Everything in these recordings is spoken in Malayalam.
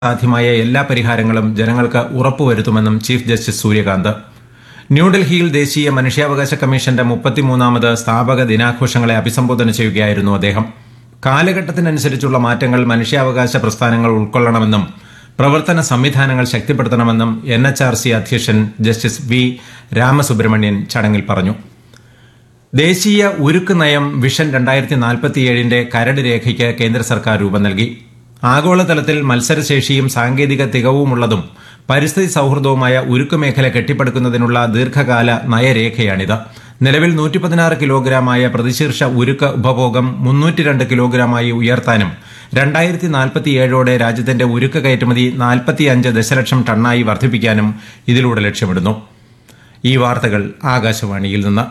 സാധ്യമായ എല്ലാ പരിഹാരങ്ങളും ജനങ്ങൾക്ക് ഉറപ്പുവരുത്തുമെന്നും ചീഫ് ജസ്റ്റിസ് സൂര്യകാന്ത് ന്യൂഡൽഹിയിൽ ദേശീയ മനുഷ്യാവകാശ കമ്മീഷന്റെ മുപ്പത്തിമൂന്നാമത് സ്ഥാപക ദിനാഘോഷങ്ങളെ അഭിസംബോധന ചെയ്യുകയായിരുന്നു അദ്ദേഹം കാലഘട്ടത്തിനനുസരിച്ചുള്ള മാറ്റങ്ങൾ മനുഷ്യാവകാശ പ്രസ്ഥാനങ്ങൾ ഉൾക്കൊള്ളണമെന്നും പ്രവർത്തന സംവിധാനങ്ങൾ ശക്തിപ്പെടുത്തണമെന്നും എൻ എച്ച് ആർ സി അധ്യക്ഷൻ ജസ്റ്റിസ് വി രാമസുബ്രഹ്മണ്യൻ ചടങ്ങിൽ പറഞ്ഞു ദേശീയ ഉരുക്ക് നയം വിഷൻ രണ്ടായിരത്തി നാൽപ്പത്തിയേഴിന്റെ കരട് രേഖയ്ക്ക് കേന്ദ്ര സർക്കാർ രൂപം നൽകി ആഗോളതലത്തിൽ മത്സരശേഷിയും സാങ്കേതിക തികവുമുള്ളതും പരിസ്ഥിതി സൌഹൃദവുമായ ഉരുക്ക് മേഖല കെട്ടിപ്പടുക്കുന്നതിനുള്ള ദീർഘകാല നയരേഖയാണിത് നിലവിൽ നൂറ്റി പതിനാറ് കിലോഗ്രാമായ പ്രതിശീർഷ ഉരുക്ക് ഉപഭോഗം മുന്നൂറ്റി രണ്ട് കിലോഗ്രാമായി ഉയർത്താനും രണ്ടായിരത്തി നാൽപ്പത്തിയേഴോടെ രാജ്യത്തിന്റെ ഉരുക്ക് കയറ്റുമതി നാൽപ്പത്തിയഞ്ച് ദശലക്ഷം ടണ്ണായി വർദ്ധിപ്പിക്കാനും ഇതിലൂടെ ലക്ഷ്യമിടുന്നു ഈ വാർത്തകൾ ആകാശവാണിയിൽ നിന്ന്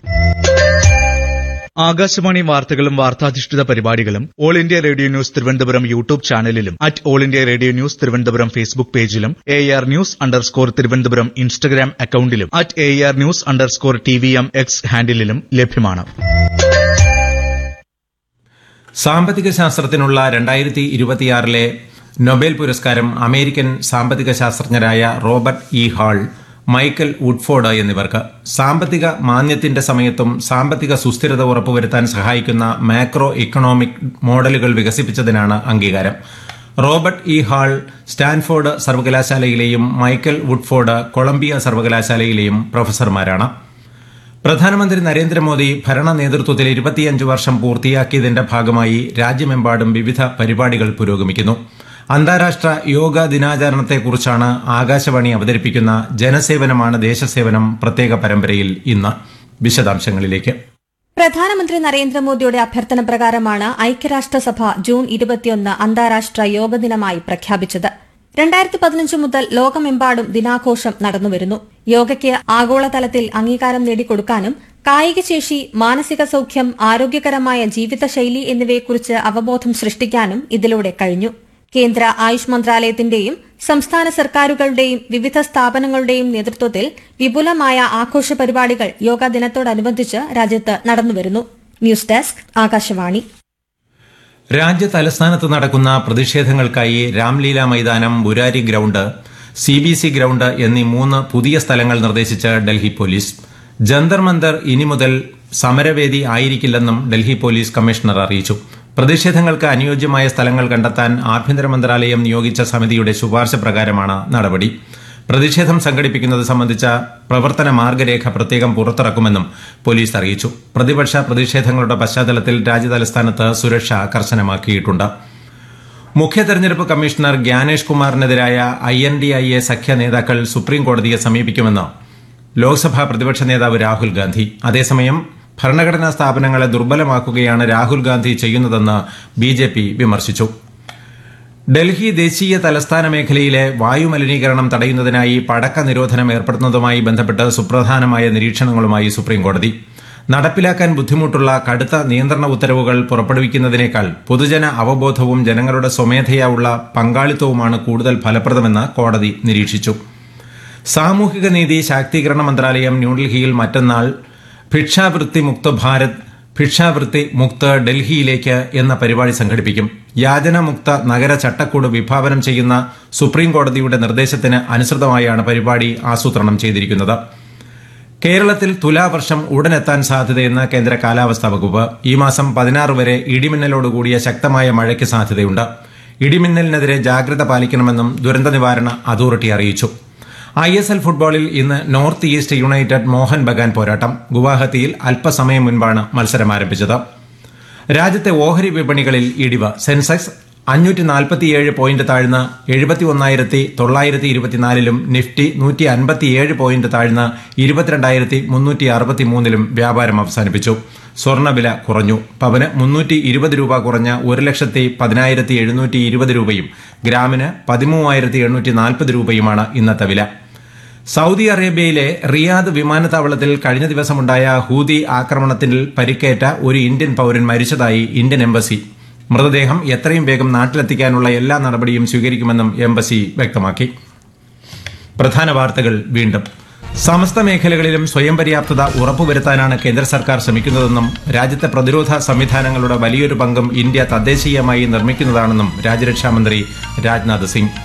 ആകാശവാണി വാർത്തകളും വാർത്താധിഷ്ഠിത പരിപാടികളും All India Radio News Thiruvananthapuram YouTube ചാനലിലും at All India Radio News Thiruvananthapuram Facebook പേജിലും A R news underscore Thiruvananthapuram Instagram അക്കൌണ്ടിലും at A R news underscore T V M X ഹാൻഡിലും ലഭ്യമാണ് സാമ്പത്തിക ശാസ്ത്രത്തിനുള്ള രണ്ടായിരത്തി ഇരുപത്തിയാറിലെ നൊബേൽ പുരസ്കാരം അമേരിക്കൻ സാമ്പത്തിക ശാസ്ത്രജ്ഞരായ Robert E Hall Michael Woodford എന്നിവർക്ക് സാമ്പത്തിക മാന്ദ്യത്തിന്റെ സമയത്തും സാമ്പത്തിക സുസ്ഥിരത ഉറപ്പുവരുത്താൻ സഹായിക്കുന്ന മാക്രോ ഇക്കണോമിക് മോഡലുകൾ വികസിപ്പിച്ചതിനാണ് അംഗീകാരം റോബർട്ട് ഇ ഹാൾ സ്റ്റാൻഫോർഡ് സർവകലാശാലയിലെയും മൈക്കൽ വുഡ്ഫോർഡ് കൊളംബിയ സർവകലാശാലയിലെയും പ്രൊഫസർമാരാണ് പ്രധാനമന്ത്രി നരേന്ദ്രമോദി ഭരണ നേതൃത്വത്തിൽ ഇരുപത്തിയഞ്ച് വർഷം പൂർത്തിയാക്കിയതിന്റെ ഭാഗമായി രാജ്യമെമ്പാടും വിവിധ പരിപാടികൾ പുരോഗമിക്കുന്നു അന്താരാഷ്ട്ര യോഗ ദിനാചരണത്തെക്കുറിച്ചാണ് ആകാശവാണി അവതരിപ്പിക്കുന്ന ജനസേവനമാണ് ദേശസേവനം പ്രത്യേക പരമ്പരയിൽ ഇന്ന് വിശദാംശങ്ങളിലേക്ക് പ്രധാനമന്ത്രി നരേന്ദ്രമോദിയുടെ അഭ്യർത്ഥന പ്രകാരമാണ് ഐക്യരാഷ്ട്രസഭ ജൂൺ ഇരുപത്തിയൊന്ന് അന്താരാഷ്ട്ര യോഗ ദിനമായി പ്രഖ്യാപിച്ചത് രണ്ടായിരത്തി പതിനഞ്ച് മുതൽ ലോകമെമ്പാടും ദിനാഘോഷം നടന്നുവരുന്നു യോഗയ്ക്ക് ആഗോളതലത്തിൽ അംഗീകാരം നേടിക്കൊടുക്കാനും കായികശേഷി മാനസിക സൌഖ്യം ആരോഗ്യകരമായ ജീവിതശൈലി എന്നിവയെക്കുറിച്ച് അവബോധം സൃഷ്ടിക്കാനും ഇതിലൂടെ കഴിഞ്ഞു കേന്ദ്ര ആയുഷ് മന്ത്രാലയത്തിന്റെയും സംസ്ഥാന സർക്കാരുകളുടെയും വിവിധ സ്ഥാപനങ്ങളുടെയും നേതൃത്വത്തിൽ വിപുലമായ ആഘോഷ പരിപാടികൾ യോഗാ ദിനത്തോടനുബന്ധിച്ച് രാജ്യത്ത് നടന്നുവരുന്നു ന്യൂസ് ഡെസ്ക് ആകാശവാണി രാജ്യ തലസ്ഥാനത്ത് നടക്കുന്ന പ്രതിഷേധങ്ങൾക്കായി രാംലീല മൈതാനം Burari ground C B C ground എന്നീ മൂന്ന് പുതിയ സ്ഥലങ്ങൾ നിർദ്ദേശിച്ച് ഡൽഹി പോലീസ് ജന്തർ മന്ദർ ഇനി മുതൽ സമരവേദി ആയിരിക്കില്ലെന്നും ഡൽഹി പോലീസ് കമ്മീഷണർ അറിയിച്ചു പ്രതിഷേധങ്ങൾക്ക് അനുയോജ്യമായ സ്ഥലങ്ങൾ കണ്ടെത്താൻ ആഭ്യന്തര മന്ത്രാലയം നിയോഗിച്ച സമിതിയുടെ ശുപാർശ പ്രകാരമാണ് നടപടി പ്രതിഷേധം സംഘടിപ്പിക്കുന്നത് സംബന്ധിച്ച പ്രവർത്തന മാർഗരേഖ പ്രത്യേകം പുറത്തിറക്കുമെന്നും പോലീസ് അറിയിച്ചു പ്രതിപക്ഷ പ്രതിഷേധങ്ങളുടെ പശ്ചാത്തലത്തിൽ രാജ്യതലസ്ഥാനത്ത് സുരക്ഷ കർശനമാക്കിയിട്ടുണ്ട് മുഖ്യ തെരഞ്ഞെടുപ്പ് കമ്മീഷണർ ഗ്യാനേഷ് കുമാറിനെതിരായ I N D I A സഖ്യ നേതാക്കൾ സുപ്രീം കോടതിയെ സമീപിക്കുമെന്ന് ലോക്സഭാ പ്രതിപക്ഷ നേതാവ് രാഹുൽ ഗാന്ധി അതേസമയം ഭരണഘടനാ സ്ഥാപനങ്ങളെ ദുർബലമാക്കുകയാണ് രാഹുൽ ഗാന്ധി ചെയ്യുന്നതെന്ന് ബി ജെ പി വിമർശിച്ചു ഡൽഹി ദേശീയ തലസ്ഥാന മേഖലയിലെ വായുമലിനീകരണം തടയുന്നതിനായി പടക്ക നിരോധനം ഏർപ്പെടുത്തുന്നതുമായി ബന്ധപ്പെട്ട് സുപ്രധാനമായ നിരീക്ഷണങ്ങളുമായി സുപ്രീംകോടതി നടപ്പിലാക്കാൻ ബുദ്ധിമുട്ടുള്ള കടുത്ത നിയന്ത്രണ ഉത്തരവുകൾ പുറപ്പെടുവിക്കുന്നതിനേക്കാൾ പൊതുജന അവബോധവും ജനങ്ങളുടെ സ്വമേധയാ ഉള്ള പങ്കാളിത്തവുമാണ് കൂടുതൽ ഫലപ്രദമെന്ന് കോടതി നിരീക്ഷിച്ചു സാമൂഹിക നീതി ശാക്തീകരണ മന്ത്രാലയം ന്യൂഡൽഹിയിൽ മറ്റന്നാൾ ഭിക്ഷാവൃത്തി മുക്ത ഭാരത് ഭിക്ഷാവൃത്തി മുക്ത് ഡൽഹിയിലേക്ക് എന്ന പരിപാടി സംഘടിപ്പിക്കും യാചനമുക്ത നഗര ചട്ടക്കൂട് വിഭാവനം ചെയ്യുന്ന സുപ്രീം കോടതിയുടെ നിർദ്ദേശത്തിന് അനുസൃതമായാണ് പരിപാടി ആസൂത്രണം ചെയ്തിരിക്കുന്നത് കേരളത്തിൽ തുലാവർഷം ഉടനെത്താൻ സാധ്യതയെന്ന് കേന്ദ്ര കാലാവസ്ഥാ വകുപ്പ് ഈ മാസം പതിനാറ് വരെ ഇടിമിന്നലോടുകൂടിയ ശക്തമായ മഴയ്ക്ക് സാധ്യതയുണ്ട് ഇടിമിന്നലിനെതിരെ ജാഗ്രത പാലിക്കണമെന്നും ദുരന്ത നിവാരണ അതോറിറ്റി അറിയിച്ചു ഐ എസ് എൽ ഫുട്ബോളിൽ ഇന്ന് North East United Mohun Bagan പോരാട്ടം ഗുവാഹത്തിയിൽ അല്പസമയം മുൻപാണ് മത്സരം ആരംഭിച്ചത് രാജ്യത്തെ ഓഹരി വിപണികളിൽ ഇടിവ് സെൻസെക്സ് അഞ്ഞൂറ്റി നാൽപ്പത്തിയേഴ് പോയിന്റ് താഴ്ന്ന് എഴുപത്തി ഒന്നായിരത്തി തൊള്ളായിരത്തി ഇരുപത്തിനാലിലും നിഫ്റ്റി നൂറ്റി അൻപത്തിയേഴ് പോയിന്റ് താഴ്ന്ന് ഇരുപത്തിരണ്ടായിരത്തി മുന്നൂറ്റി അറുപത്തിമൂന്നിലും വ്യാപാരം അവസാനിപ്പിച്ചു സ്വർണ്ണവില കുറഞ്ഞു പവന് മുന്നൂറ്റി ഇരുപത് രൂപ കുറഞ്ഞ ഒരു ലക്ഷത്തി പതിനായിരത്തി എഴുന്നൂറ്റി ഇരുപത് രൂപയും ഗ്രാമിന് പതിമൂവായിരത്തി എണ്ണൂറ്റി നാൽപ്പത് രൂപയുമാണ് ഇന്നത്തെ വില സൗദി അറേബ്യയിലെ റിയാദ് വിമാനത്താവളത്തിൽ കഴിഞ്ഞ ദിവസമുണ്ടായ ഹൂതി ആക്രമണത്തിൽ പരിക്കേറ്റ ഒരു ഇന്ത്യൻ പൌരൻ മരിച്ചതായി ഇന്ത്യൻ എംബസി മൃതദേഹം എത്രയും വേഗം നാട്ടിലെത്തിക്കാനുള്ള എല്ലാ നടപടിയും സ്വീകരിക്കുമെന്നും എംബസി വ്യക്തമാക്കി പ്രധാന വാർത്തകൾ വീണ്ടും സമസ്ത മേഖലകളിലും സ്വയം പര്യാപ്തത ഉറപ്പുവരുത്താനാണ് കേന്ദ്ര സർക്കാർ ശ്രമിക്കുന്നതെന്നും രാജ്യത്തെ പ്രതിരോധ സംവിധാനങ്ങളുടെ വലിയൊരു പങ്കും ഇന്ത്യ തദ്ദേശീയമായി നിർമ്മിക്കുന്നതാണെന്നും രാജ്യരക്ഷാമന്ത്രി രാജ്നാഥ് സിംഗ്